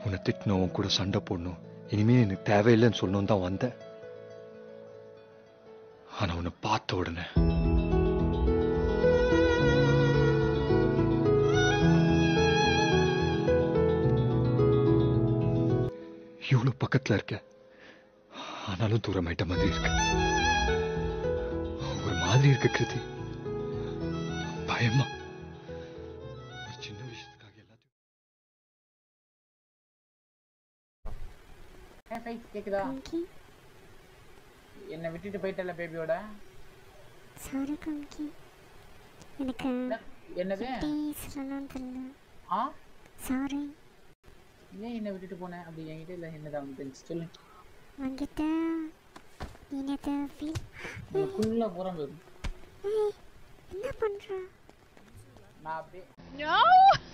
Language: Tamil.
உன்னை திட்டணும் உன் கூட சண்டை போடணும் இனிமே எனக்கு தேவையில்லைன்னு சொல்லணும் தான் வந்தேன் ஆனா உன்னை பார்த்த உடனே இவ்வளவு பக்கத்துல இருக்க ஆனாலும் தூரமாயிட்ட மாதிரி இருக்கு ஒரு மாதிரி இருக்கு கிருதி பயமா ஒரு சின்ன விஷயத்துக்காக எல்லாத்தையும் ஏன் ஃபைட் கேக்குதா கம்கி என்னை விட்டுட்டு போயிட்டல பேபியோட சாரி கம்கி எனக்கு என்னது எப்படி சொல்லணும்னு தெரியல ஆ சாரி ஏன் என்னை விட்டுட்டு போனேன் அப்படி என்கிட்ட இல்லை என்னதான் வந்து தெரிஞ்சு சொல்லு உங்ககிட்ட என்னது ஃபீல் ஃபுல்லாக புறம் போயிடும் என்ன பண்ற நான் அப்படியே No!